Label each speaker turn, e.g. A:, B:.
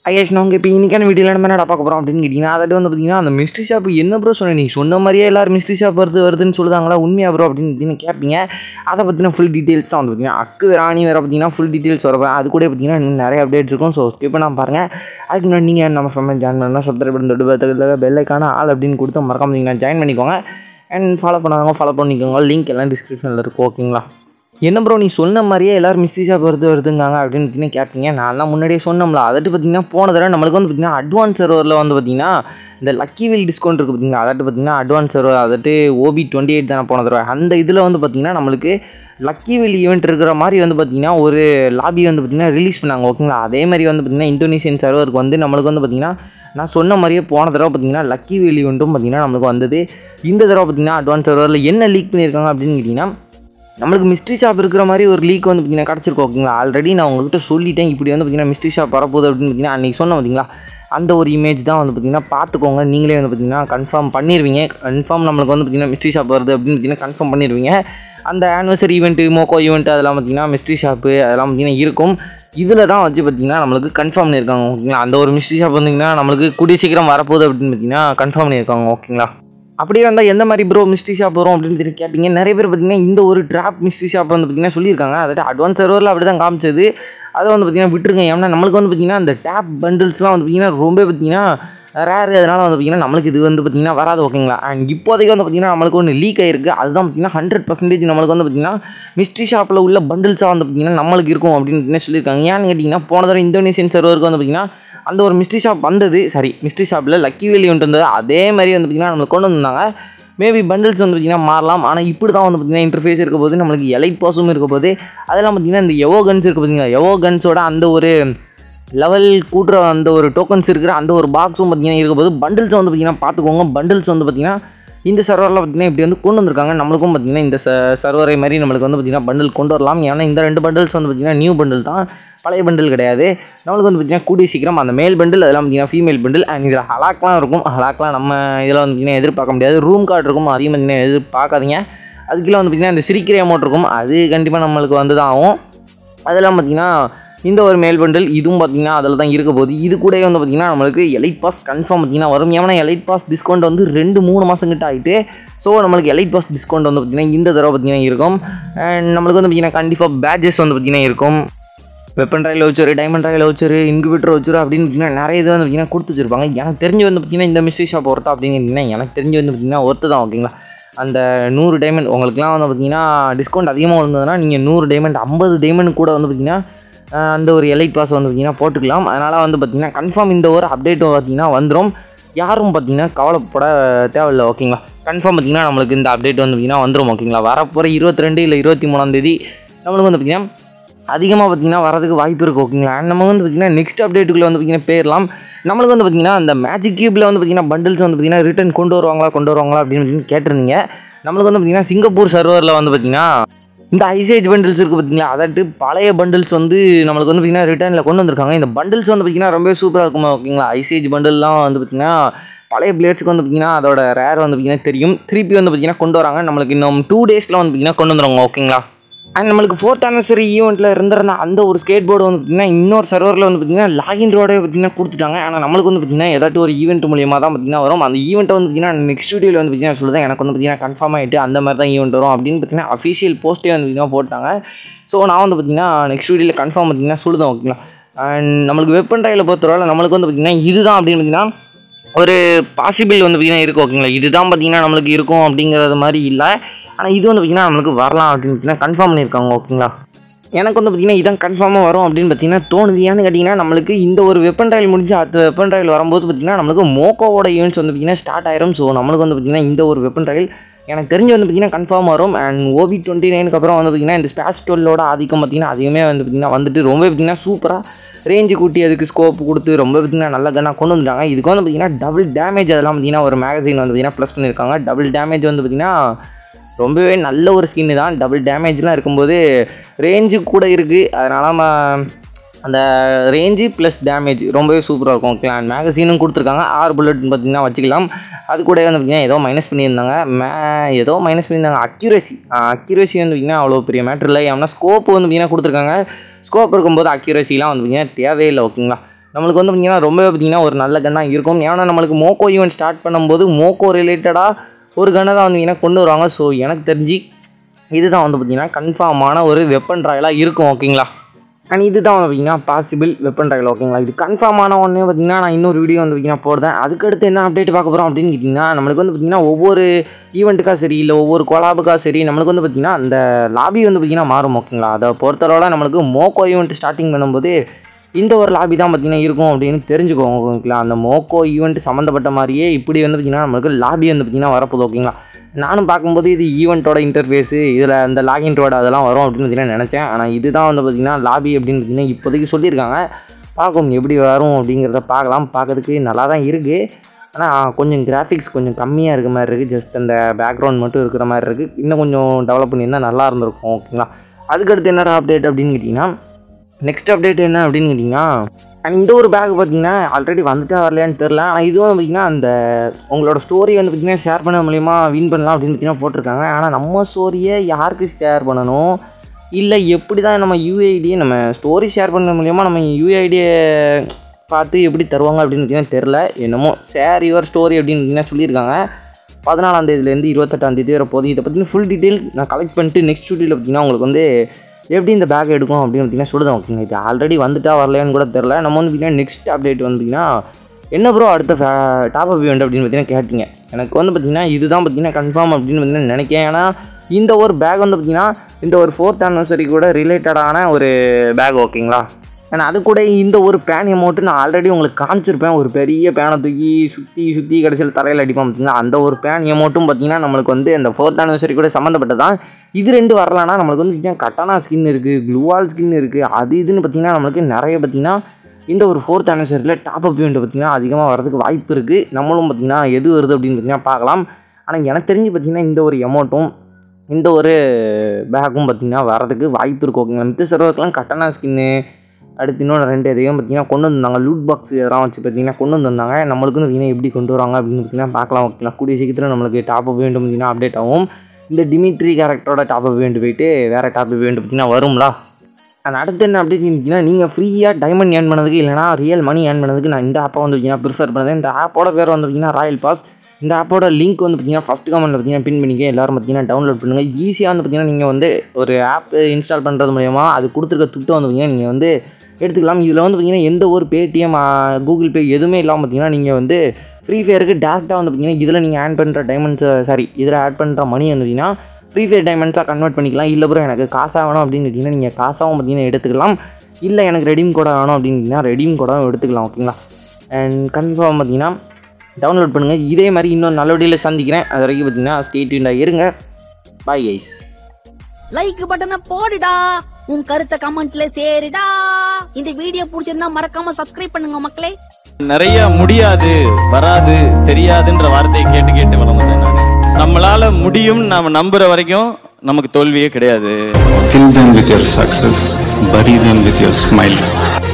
A: ஐயாஷ் நாங்கள் இப்போ இன்றைக்கான வீடியோவில் நம்ம என்ன பார்க்க போகிறோம் அப்படின்னு கேட்டிங்கன்னா அதாவது வந்து பார்த்தீங்கன்னா அந்த மிஸ்ட்ரி ஷாப் என்ன ப்ரோ சொன்ன நீ சொன்ன மாதிரியே எல்லாரும் மிஸ்ட்ரி ஷாப் வருது வருதுன்னு சொல்லுதாங்களா உண்மையா ப்ரோ அப்படின்னு பார்த்தீங்கன்னா கேட்பீங்க அதை பற்றின ஃபுல் டீட்டெயில்ஸ் தான் வந்து பார்த்தீங்கன்னா அக்கு ராணி வேறு பார்த்தீங்கன்னா ஃபுல் டீட்டெயில்ஸ் வரப்போம் அது கூட பார்த்தீங்கன்னா இன்னும் நிறைய அப்டேட்ஸ் இருக்கும் ஸோ ஸ்கிப் பண்ணாமல் பாருங்கள் அதுக்கு முன்னாடி நீங்கள் நம்ம ஃபேமிலி ஜாயின் பண்ணலாம் சப்ஸ்கிரைப் பண்ணி தொட்டு பார்த்துக்கிறதுல பெல்லைக்கான ஆள் அப்படின்னு கொடுத்து மறக்காம நீங்கள் ஜாயின் பண்ணிக்கோங்க அண்ட் ஃபாலோ பண்ணாதவங்க ஃபாலோ பண்ணிக்கோங்க லிங்க் எல்லாம் டிஸ்கிரிப்ஷனில் இருக்கும் ஓகேங்களா என்ன ப்ரோ நீ சொன்ன மாதிரியே எல்லோரும் மிஸ்ட்ரி ஷாப் வருது வருதுங்காங்க அப்படின்னு பார்த்தீங்கன்னா கேட்டீங்க நான் தான் முன்னாடியே சொன்னோம்ல அதாட்டு பார்த்தீங்கன்னா போன தடவை நம்மளுக்கு வந்து பார்த்தீங்கன்னா அட்வான்ஸ் சர்வரில் வந்து பார்த்தீங்கன்னா இந்த லக்கி வில் டிஸ்கவுண்ட் இருக்குது பார்த்தீங்கன்னா அதாட்டு பார்த்தீங்கன்னா அட்வான்ஸ் சர்வர் அதாட்டு ஓபி டுவெண்ட்டி எயிட் தானே போன தடவை அந்த இதில் வந்து பார்த்தீங்கன்னா நம்மளுக்கு லக்கி வில் ஈவெண்ட் இருக்கிற மாதிரி வந்து பார்த்தீங்கன்னா ஒரு லாபி வந்து பார்த்தீங்கன்னா ரிலீஸ் பண்ணாங்க ஓகேங்களா அதே மாதிரி வந்து பார்த்தீங்கன்னா இந்தோனேஷியன் சர்வருக்கு வந்து நம்மளுக்கு வந்து பார்த்தீங்கன்னா நான் சொன்ன மாதிரியே போன தடவை பார்த்தீங்கன்னா லக்கி வில் ஈவெண்ட்டும் பார்த்தீங்கன்னா நம்மளுக்கு வந்தது இந்த தடவை பார்த்தீங்கன்னா அட்வான்ஸ் சர்வரில் என்ன லீக் பண்ணியிருக்காங்க அப்படின்னு கேட்டிங்கன்னா நம்மளுக்கு மிஸ்ட்ரி ஷாப் இருக்கிற மாதிரி ஒரு லீக் வந்து பார்த்தீங்கன்னா கிடச்சிருக்கோம் ஓகேங்களா ஆல்ரெடி நான் உங்கள்கிட்ட சொல்லிட்டேன் இப்படி வந்து பார்த்தீங்கன்னா மிஸ்ட்ரி ஷாப் வரப்போகுது அப்படின்னு பார்த்தீங்கன்னா அன்றைக்கி சொன்னேன் பார்த்தீங்களா அந்த ஒரு இமேஜ் தான் வந்து பார்த்தீங்கன்னா பார்த்துக்கோங்க நீங்களே வந்து பார்த்தீங்கன்னா கன்ஃபார்ம் பண்ணிடுவீங்க கன்ஃபார்ம் நம்மளுக்கு வந்து பார்த்தீங்கன்னா மிஸ்ட்ரி ஷாப் வருது அப்படின்னு பார்த்தீங்கன்னா கன்ஃபார்ம் பண்ணிடுவீங்க அந்த ஆனிவர்சரி ஈவெண்ட்டு மோக்கோ ஈவெண்ட் அதெல்லாம் பார்த்தீங்கன்னா மிஸ்ட்ரி ஷாப்பு அதெல்லாம் பார்த்தீங்கன்னா இருக்கும் இதில் தான் வச்சு பார்த்தீங்கன்னா நம்மளுக்கு கன்ஃபார்ம் பண்ணியிருக்காங்க ஓகேங்களா அந்த ஒரு மிஸ்ட்ரி ஷாப் வந்தீங்கன்னா நம்மளுக்கு கூடிய சீக்கிரம் வரப்போகுது அப்படின்னு பார்த்தீங்கன்னா கன்ஃபார்ம் பண்ணியிருக்காங்க ஓகேங்களா அப்படியே வந்தால் எந்த மாதிரி ப்ரோ மிஸ்ட்ரி ஷாப் வரும் அப்படின்னு சொல்லி கேட்டிங்க நிறைய பேர் பார்த்தீங்கன்னா இந்த ஒரு ட்ராப் மிஸ்ட்ரி ஷாப் வந்து பார்த்தீங்கன்னா சொல்லியிருக்காங்க அதாவது அட்வான்ஸ் சர்வரில் அப்படி தான் காமிச்சது அதை வந்து பார்த்தீங்கன்னா விட்டுருங்க ஏன்னா நம்மளுக்கு வந்து பார்த்தீங்கன்னா அந்த டேப் பண்டில்ஸ்லாம் வந்து பார்த்தீங்கன்னா ரொம்ப பார்த்தீங்கன்னா ரேர் அதனால் வந்து பார்த்தீங்கன்னா நம்மளுக்கு இது வந்து பார்த்தீங்கன்னா வராது ஓகேங்களா அண்ட் இப்போதைக்கு வந்து பார்த்தீங்கன்னா நம்மளுக்கு ஒன்று லீக் ஆயிருக்கு அதுதான் பார்த்தீங்கன்னா ஹண்ட்ரட் பர்சன்டேஜ் நம்மளுக்கு வந்து பார்த்தீங்கன்னா மிஸ்ட்ரி ஷாப்பில் உள்ள பண்டில்ஸாக வந்து பார்த்தீங்கன்னா நம்மளுக்கு இருக்கும் அப்படின்னு பார்த்தீங்கன்னா சொல்லியிருக்காங்க ஏன்னு கேட்டிங்கன்னா போன தடவை இந்தோனேஷியன் சர்வருக்கு வந்து பார்த்தீங்கன்னா அந்த ஒரு மிஸ்ட்ரி ஷாப் வந்தது சரி மிஸ்ட்ரி ஷாப்பில் லக்கி வேலி ஒன்று வந்தது அதே மாதிரி வந்து பார்த்தீங்கன்னா நம்மளுக்கு கொண்டு வந்தாங்க மேபி பண்டில்ஸ் வந்து பார்த்திங்கன்னா மாறலாம் ஆனால் இப்படி தான் வந்து பார்த்திங்கன்னா இன்டர்ஃபேஸ் இருக்க போது நம்மளுக்கு எலைட் பாஸும் இருக்க போது அதெல்லாம் பார்த்திங்கன்னா இந்த எவோ கன்ஸ் இருக்குது பார்த்தீங்களா எவோ கன்ஸோட அந்த ஒரு லெவல் கூட்டுற அந்த ஒரு டோக்கன்ஸ் இருக்கிற அந்த ஒரு பாக்ஸும் பார்த்திங்கன்னா இருக்க போது பண்டில்ஸ் வந்து பார்த்திங்கன்னா பார்த்துக்கோங்க பண்டில்ஸ் வந்து பார்த்திங்கன்னா இந்த சர்வரில் பார்த்திங்கன்னா இப்படி வந்து கொண்டு வந்திருக்காங்க நம்மளுக்கும் பார்த்திங்கன்னா இந்த சர்வரை மாதிரி நம்மளுக்கு வந்து பார்த்திங்கன்னா பண்டில் கொண்டு வரலாம் ஏன்னா இந்த ரெண்டு பண்டில்ஸ் வந்து பார்த்திங்கன்னா நியூ பண்டில் தான் பழைய பண்டில் கிடையாது நம்மளுக்கு வந்து பார்த்திங்கன்னா கூடிய சீக்கிரம் அந்த மேல் பண்டில் அதெல்லாம் பார்த்திங்கன்னா ஃபீமேல் பண்டில் அண்ட் இதில் ஹலாக்லாம் இருக்கும் ஹலாக்லாம் நம்ம இதில் வந்து பார்த்திங்கன்னா எதிர்பார்க்க முடியாது ரூம் கார்டு இருக்கும் அதையும் பார்த்திங்கன்னா எதிர்பார்க்காதீங்க அதுக்குள்ளே வந்து பார்த்திங்கன்னா இந்த சிரிக்கிற அமௌண்ட் இருக்கும் அது கண்டிப்பாக நம்மளுக்கு வந்து தான் ஆகும் அதெல்லாம் பார்த்திங்கன்னா இந்த ஒரு மேல் பண்டில் இதுவும் பார்த்திங்கன்னா அதில் தான் இருக்க போகுது இது கூட வந்து பார்த்திங்கன்னா நம்மளுக்கு எலைட் பாஸ் கன்ஃபார்ம் பார்த்திங்கன்னா வரும் ஏன்னா எலைட் பாஸ் டிஸ்கவுண்ட் வந்து ரெண்டு மூணு மாதம் கிட்ட ஆகிட்டு ஸோ நம்மளுக்கு எலைட் பாஸ் டிஸ்கவுண்ட் வந்து பார்த்திங்கன்னா இந்த தடவை பார்த்திங்கன்னா இருக்கும் அண்ட் நம்மளுக்கு வந்து பார்த்திங்கன்னா கண்டிப்பாக பேட்ஜஸ் வந்து பார்த்திங்கன்னா இருக்கும் வெப்பன் ட்ரையில் வச்சுரு டைமண்ட் ட்ரையில் வச்சுரு இன்குபேட்டர் வச்சுரு அப்படின்னு பார்த்தீங்கன்னா நிறைய இது வந்து பார்த்திங்கன்னா கொடுத்து வச்சிருப்பாங்க எனக்கு தெரிஞ்சு வந்து பார்த்திங்கன்னா இந்த மிஸ்ட்ரி ஷாப் ஒருத்தா அப்படின்னு எனக்கு தெரிஞ்சு வந்து பார்த்திங்கன்னா ஒருத்து தான் ஓகேங்களா அந்த நூறு டைமண்ட் உங்களுக்குலாம் வந்து பார்த்திங்கன்னா டிஸ்கவுண்ட் அதிகமாக இருந்ததுன்னா நீங்கள் நூறு டைமண்ட் ஐம்பது டைமண்ட் கூட வந்து பார்த்திங்கன்னா அந்த ஒரு எலைட் பாஸ் வந்து பார்த்திங்கன்னா போட்டுக்கலாம் அதனால் வந்து பார்த்திங்கன்னா கன்ஃபார்ம் இந்த ஒரு அப்டேட் பார்த்திங்கன்னா வந்துடும் யாரும் பார்த்திங்கன்னா கவலைப்பட தேவையில்லை ஓகேங்களா கன்ஃபார்ம் பார்த்திங்கன்னா நம்மளுக்கு இந்த அப்டேட் வந்து பார்த்திங்கன்னா வந்துடும் ஓகேங்களா வரப்போகிற இருபத்தி ரெண்டு இல்லை இருபத்தி மூணாந்தேதி நம்மளுக்கு வந்து பார்த்திங்கன்னா அதிகமாக பார்த்திங்கன்னா வரதுக்கு வாய்ப்பு இருக்குது ஓகேங்களா அண்ட் நம்ம வந்து பார்த்திங்கன்னா நெக்ஸ்ட் அப்டேட்டுக்குள்ளே வந்து பார்த்திங்கன்னா போயிடலாம் நம்மளுக்கு வந்து பார்த்திங்கன்னா அந்த மேஜிக் கியூப்பில் வந்து பார்த்திங்கன்னா பண்டில்ஸ் வந்து பார்த்திங்கன்னா ரிட்டன் கொண்டு வருவாங்களா கொண்டு வருவாங்களா அப்படின்னு கேட்டிருந்தீங்க நம்மளுக்கு வந்து பார்த்திங்கன்னா சிங்கப்பூர் சர்வரில் வந்து பார்த்திங்கன்னா இந்த ஐசேஜ் பண்டில்ஸ் இருக்குது பார்த்தீங்களா அதாட்டு பழைய பண்டில்ஸ் வந்து நம்மளுக்கு வந்து பார்த்திங்கன்னா ரிட்டர்னில் கொண்டு வந்திருக்காங்க இந்த பண்டில்ஸ் வந்து பார்த்திங்கன்னா ரொம்ப சூப்பராக இருக்குமா ஓகேங்களா ஐசேஜ் பண்டில்லாம் வந்து பார்த்திங்கன்னா பழைய பிளேட்ஸுக்கு வந்து பார்த்திங்கன்னா அதோட ரேர் வந்து பார்த்திங்கன்னா தெரியும் திருப்பி வந்து பார்த்திங்கன்னா கொண்டு வராங்க நம்மளுக்கு இன்னும் டூ டேஸில் வந்து பார்த்திங்கன்னா கொண்டு வந்துடுவாங்க ஓகேங்களா அண்ட் நம்மளுக்கு ஃபோர்த் ஆனிவர்சரி ஈவெண்ட்டில் இருந்திருந்த அந்த ஒரு ஸ்கேட் போர்டு வந்து பார்த்திங்கன்னா இன்னொரு சர்வரில் வந்து பார்த்திங்கன்னா லாகின் ரோடே பார்த்திங்கன்னா கொடுத்துட்டாங்க ஆனால் நம்மளுக்கு வந்து பார்த்திங்கன்னா ஏதாட்டும் ஒரு ஈவெண்ட் மூலியமாக தான் பார்த்திங்கன்னா வரும் அந்த ஈவெண்ட்டை வந்து பார்த்திங்கன்னா நெக்ஸ்ட் வீடியோவில் வந்து பார்த்திங்கன்னா சொல்லுதான் எனக்கு வந்து பார்த்திங்கன்னா கன்ஃபார்ம் ஆகிட்டு அந்த மாதிரி தான் ஈவெண்ட் வரும் அப்படின்னு பார்த்திங்கன்னா அஃபிஷியல் போஸ்ட்டே வந்து பார்த்திங்கன்னா போட்டாங்க ஸோ நான் வந்து பார்த்திங்கன்னா நெக்ஸ்ட் வீடியோவில் கன்ஃபார்ம் பார்த்திங்கன்னா சொல்லுதான் ஓகேங்களா அண்ட் நம்மளுக்கு வெப்பன் ட்ரையில் பொறுத்தவரை நம்மளுக்கு வந்து பார்த்திங்கன்னா இதுதான் அப்படின்னு பார்த்திங்கன்னா ஒரு பாசிபிள் வந்து பார்த்திங்கன்னா இருக்குது ஓகேங்களா இதுதான் பார்த்திங்கன்னா நம்மளுக்கு இருக்கும் அப்படிங்கிறது மாதிரி இல்லை ஆனால் இது வந்து பார்த்திங்கன்னா நம்மளுக்கு வரலாம் அப்படின்னு பார்த்தீங்கன்னா கன்ஃபார்ம் பண்ணியிருக்காங்க ஓகேங்களா எனக்கு வந்து பார்த்திங்கன்னா இதான் கன்ஃபார்மாக வரும் அப்படின்னு பார்த்தீங்கன்னா தோணுது ஏன்னு கேட்டிங்கன்னா நம்மளுக்கு இந்த ஒரு வெப்பன் ட்ரையல் முடிஞ்சு அடுத்த வெப்பன் ட்ரையல் வரும்போது பார்த்திங்கன்னா நம்மளுக்கு மோக்கோவோட ஈவெண்ட்ஸ் வந்து பார்த்திங்கன்னா ஸ்டார்ட் ஆயிரும் ஸோ நம்மளுக்கு வந்து பார்த்திங்கன்னா இந்த ஒரு வெப்பன் ட்ரையல் எனக்கு தெரிஞ்சு வந்து பார்த்திங்கன்னா கன்ஃபார்ம் வரும் அண்ட் ஓபி டுவெண்ட்டி நைனுக்கு அப்புறம் வந்து பார்த்திங்கன்னா இந்த ஸ்பேஸ் டுவெல்லோட ஆதிக்கம் பார்த்திங்கன்னா அதிகமே வந்து பார்த்திங்கன்னா வந்துட்டு ரொம்ப பார்த்திங்கன்னா சூப்பராக ரேஞ்சு கூட்டி அதுக்கு ஸ்கோப் கொடுத்து ரொம்ப பார்த்திங்கன்னா நல்ல கன்னாக கொண்டு வந்துட்டாங்க இதுக்கு வந்து பார்த்திங்கன்னா டபுள் டேமேஜ் அதெல்லாம் பார்த்திங்கன்னா ஒரு மேகசின் வந்து பார்த்திங்கன்னா ப்ளஸ் பண்ணியிருக்காங்க டபுள் டேமேஜ் வந்து பார்த்திங்கன்னா ரொம்பவே நல்ல ஒரு ஸ்கின்னு தான் டபுள் டேமேஜ்லாம் இருக்கும்போது ரேஞ்சு கூட இருக்குது அதனால் நம்ம அந்த ரேஞ்சு ப்ளஸ் டேமேஜ் ரொம்பவே சூப்பராக இருக்கும் ஓகே அண்ட் மேகசீனும் கொடுத்துருக்காங்க ஆறு புல்லட்னு பார்த்தீங்கன்னா வச்சுக்கலாம் அது கூட வந்து பார்த்திங்கன்னா ஏதோ மைனஸ் பண்ணியிருந்தாங்க மே ஏதோ மைனஸ் பண்ணியிருந்தாங்க அக்யூரேசி அக்யூரேசி வந்து பார்த்திங்கன்னா அவ்வளோ பெரிய மேட்ரு இல்லை ஏன்னா ஸ்கோப் வந்து பார்த்திங்கன்னா கொடுத்துருக்காங்க ஸ்கோப் இருக்கும்போது அக்யூரேசிலாம் வந்து பார்த்திங்கன்னா தேவையில்லை ஓகேங்களா நம்மளுக்கு வந்து பார்த்தீங்கன்னா ரொம்பவே பார்த்தீங்கன்னா ஒரு நல்ல கன்னாக இருக்கும் ஏன்னா நம்மளுக்கு மோக்கோ ஈவெண்ட் ஸ்டார்ட் பண்ணும்போது மோக்கோ ரிலேட்டடாக ஒரு கன்னை தான் வந்தீங்கன்னா கொண்டு வருவாங்க ஸோ எனக்கு தெரிஞ்சு இதுதான் வந்து பார்த்தீங்கன்னா கன்ஃபார்மான ஒரு வெப்பன் ட்ராயலாக இருக்கும் ஓகேங்களா அண்ட் இதுதான் வந்து பார்த்தீங்கன்னா பாசிபிள் வெப்பன் ட்ராயல் ஓகேங்களா இது கன்ஃபார்மான ஒன்றே பார்த்தீங்கன்னா நான் இன்னொரு வீடியோ வந்து பார்த்தீங்கன்னா போடுறேன் அதுக்கடுத்து என்ன அப்டேட் பார்க்க போகிறோம் அப்படின்னு கேட்டிங்கன்னா நம்மளுக்கு வந்து பார்த்தீங்கன்னா ஒவ்வொரு ஈவெண்ட்டுக்காக சரி இல்லை ஒவ்வொரு கொலாபுக்காக சரி நம்மளுக்கு வந்து பார்த்தீங்கன்னா அந்த லாபி வந்து பார்த்தீங்கன்னா மாறும் ஓகேங்களா அதை பொறுத்தளவில் நம்மளுக்கு மோக்கோ ஈவெண்ட் ஸ்டார்டிங் பண்ணும்போது இந்த ஒரு லாபி தான் பார்த்தீங்கன்னா இருக்கும் அப்படின்னு தெரிஞ்சுக்கோங்க ஓகேங்களா அந்த மோக்கோ ஈவெண்ட் சம்மந்தப்பட்ட மாதிரியே இப்படி வந்து பார்த்தீங்கன்னா நம்மளுக்கு லாபி வந்து பார்த்தீங்கன்னா வரப்போகுது ஓகேங்களா நானும் பார்க்கும்போது இது ஈவெண்ட்டோட இன்டர்ஃபேஸு இதில் அந்த லாகின் ரோடு அதெல்லாம் வரும் அப்படின்னு பார்த்தீங்கன்னா நினச்சேன் ஆனால் இதுதான் வந்து பார்த்தீங்கன்னா லாபி அப்படின்னு பார்த்தீங்கன்னா இப்போதைக்கு சொல்லியிருக்காங்க பார்க்கும் எப்படி வரும் அப்படிங்கிறத பார்க்கலாம் பார்க்கறதுக்கு நல்லா தான் இருக்குது ஆனால் கொஞ்சம் கிராஃபிக்ஸ் கொஞ்சம் கம்மியாக இருக்க மாதிரி இருக்குது ஜஸ்ட் அந்த பேக்ரவுண்ட் மட்டும் இருக்கிற மாதிரி இருக்குது இன்னும் கொஞ்சம் டெவலப் பண்ணியிருந்தால் நல்லா இருந்திருக்கும் ஓகேங்களா அதுக்கடுத்து என்னடா அப்டேட் அப்படின்னு கேட்டிங்கன்னா நெக்ஸ்ட் அப்டேட் என்ன அப்படின்னு கேட்டிங்கன்னா அண்ட் இந்த ஒரு பேக் பார்த்தீங்கன்னா ஆல்ரெடி வந்துட்டா வரலையான்னு தெரில ஆனால் இதுவும் பார்த்தீங்கன்னா அந்த உங்களோட ஸ்டோரி வந்து பார்த்தீங்கன்னா ஷேர் பண்ண மூலியமா வின் பண்ணலாம் அப்படின்னு பார்த்தீங்கன்னா போட்டிருக்காங்க ஆனால் நம்ம ஸ்டோரியை யாருக்கு ஷேர் பண்ணணும் இல்லை எப்படி தான் நம்ம யூஐடியை நம்ம ஸ்டோரி ஷேர் பண்ண மூலியமாக நம்ம யூஐடியை பார்த்து எப்படி தருவாங்க அப்படின்னு பார்த்தீங்கன்னா தெரில என்னமோ ஷேர் யுவர் ஸ்டோரி அப்படின்னு பார்த்தீங்கன்னா சொல்லியிருக்காங்க பதினாலாம் தேதியிலேருந்து இருபத்தெட்டாம் தேதி வரை போகுது இதை பற்றின ஃபுல் டீட்டெயில் நான் கலெக்ட் பண்ணிட்டு நெக்ஸ்ட் வீடியோவில் பார்த்தீங்கன்னா உங்களுக்கு வந்து எப்படி இந்த பேக் எடுக்கும் அப்படின்னு பார்த்தீங்கன்னா சொல்லுதான் ஓகேங்க இது ஆல்ரெடி வந்துட்டா வரலையான்னு கூட தெரில நம்ம வந்து பார்த்தீங்கன்னா நெக்ஸ்ட் அப்டேட் வந்தீங்கன்னா என்ன ப்ரோ அடுத்த டாப் அப் இவெண்ட் அப்படின்னு பார்த்தீங்கன்னா கேட்டிங்க எனக்கு வந்து பார்த்தீங்கன்னா இதுதான் பார்த்தீங்கன்னா கன்ஃபார்ம் அப்படின்னு பார்த்தீங்கன்னா நினைக்கிறேன் ஏன்னா இந்த ஒரு பேக் வந்து பார்த்தீங்கன்னா இந்த ஒரு ஃபோர்த் ஆனிவர்சரி கூட ரிலேட்டடான ஒரு பேக் ஓகேங்களா ஏன்னா அது கூட இந்த ஒரு பேன் அமௌண்ட்டு நான் ஆல்ரெடி உங்களுக்கு காமிச்சிருப்பேன் ஒரு பெரிய பேனை தூக்கி சுற்றி சுற்றி கடைசியில் தரையில் அடிப்போம் பார்த்தீங்கன்னா அந்த ஒரு பேன் அமௌண்ட்டும் பார்த்தீங்கன்னா நம்மளுக்கு வந்து அந்த ஃபோர்த் ஆனிவர்சரி கூட சம்மந்தப்பட்டதான் இது ரெண்டு வரலான்னா நம்மளுக்கு வந்து பார்த்தீங்கன்னா கட்டானா ஸ்கின் இருக்குது க்ளூவால் ஸ்கின் இருக்குது அது இதுன்னு பார்த்தீங்கன்னா நம்மளுக்கு நிறைய பார்த்தீங்கன்னா இந்த ஒரு ஃபோர்த் ஆனிவர்சரியில் டாப் அப் ஈவெண்ட் பார்த்தீங்கன்னா அதிகமாக வரதுக்கு வாய்ப்பு இருக்குது நம்மளும் பார்த்தீங்கன்னா எது வருது அப்படின்னு பார்த்தீங்கன்னா பார்க்கலாம் ஆனால் எனக்கு தெரிஞ்சு பார்த்தீங்கன்னா இந்த ஒரு அமௌண்ட்டும் இந்த ஒரு பேக்கும் பார்த்தீங்கன்னா வரதுக்கு வாய்ப்பு இருக்குது ஓகேங்களா மித்த சர்வருக்கெல்லாம் கட்டணா ஸ்கின்னு அடுத்து இன்னொன்று ரெண்டு இதையும் பார்த்தீங்கன்னா கொண்டு வந்தாங்க லூட் பாக்ஸ் இதெல்லாம் வச்சு பார்த்தீங்கன்னா கொண்டு வந்தாங்க நம்மளுக்கு பார்த்தீங்கன்னா எப்படி கொண்டு வராங்க அப்படின்னு பார்த்தீங்கன்னா பார்க்கலாம் ஓகேங்களா கூடிய சீக்கிரத்தில் நம்மளுக்கு டாப் அப் வேண்டும் பார்த்தீங்கன்னா அப்டேட் ஆகும் இந்த டிமிட்ரி கேரக்டரோட டாப் அப் வேண்டு போயிட்டு வேறு டாப் அப் வேண்டு பார்த்தீங்கன்னா வரும்ல அண்ட் அடுத்து என்ன அப்டேட் இருந்துச்சுன்னா நீங்கள் ஃப்ரீயாக டைமண்ட் ஏர்ன் பண்ணதுக்கு இல்லைனா ரியல் மணி ஏர்ன் பண்ணதுக்கு நான் இந்த ஆப்பை வந்து பார்த்தீங்கன்னா ப்ரிஃபர் பண்ணுறேன் இந்த ஆப்போட பேர் வந்து பார்த்தீங்கன்னா ராயல் பாஸ் இந்த ஆப்போட லிங்க் வந்து பார்த்தீங்கன்னா ஃபஸ்ட் கமெண்ட்டில் பார்த்தீங்கன்னா பின் பண்ணிக்க எல்லாரும் பார்த்தீங்கன்னா டவுன்லோட் பண்ணுங்கள் ஈஸியாக வந்து பார்த்தீங்கன்னா நீங்கள் வந்து ஒரு ஆப் இன்ஸ்டால் பண்ணுறது மூலயமா அது கொடுத்துருக்க துட்டை வந்து பார்த்தீங்கன்னா நீங்கள் வந்து எடுத்துக்கலாம் இதில் வந்து பார்த்தீங்கன்னா எந்த ஒரு பேடிஎம் கூகுள் பே எதுவுமே இல்லாமல் பார்த்தீங்கன்னா நீங்கள் வந்து ஃப்ரீ ஃபயருக்கு டேரெக்டாக வந்து பார்த்தீங்கன்னா இதில் நீங்கள் ஆட் பண்ணுற டைமண்ட்ஸ் சாரி இதில் ஆட் பண்ணுற மணி வந்து பார்த்தீங்கன்னா ஃப்ரீ ஃபயர் டைமண்ட்ஸாக கன்வெர்ட் பண்ணிக்கலாம் இல்லை ப்ரோ எனக்கு காசாக வேணும் அப்படின்னு கேட்டிங்கன்னா நீங்கள் காசாகவும் பார்த்தீங்கன்னா எடுத்துக்கலாம் இல்லை எனக்கு ரெடீம் கோட வேணும் அப்படின்னு ரெடீம் கோடாவும் எடுத்துக்கலாம் ஓகேங்களா அண்ட் கன்ஃபார்ம் பார்த்தீங்கன்னா டவுன்லோட் பண்ணுங்கள் இதே மாதிரி இன்னொரு நல்ல வீடியோவில் சந்திக்கிறேன் அது வரைக்கும் பார்த்தீங்கன்னா ஸ்டேட்யூண்டாக இருங்க பாய் கைஸ்
B: லைக் பட்டனை போடுடா உன் கருத்தை கமெண்ட்ல சேருடா இந்த வீடியோ பிடிச்சிருந்தா மறக்காம சப்ஸ்கிரைப் பண்ணுங்க மக்களே
C: நிறைய முடியாது வராது தெரியாதுன்ற வார்த்தையை கேட்டு கேட்டு வளர்ந்தேன் நான் நம்மளால முடியும் நாம நம்புற வரைக்கும் நமக்கு தோல்வியே கிடையாது
D: Kill them with your success, bury them with your smile.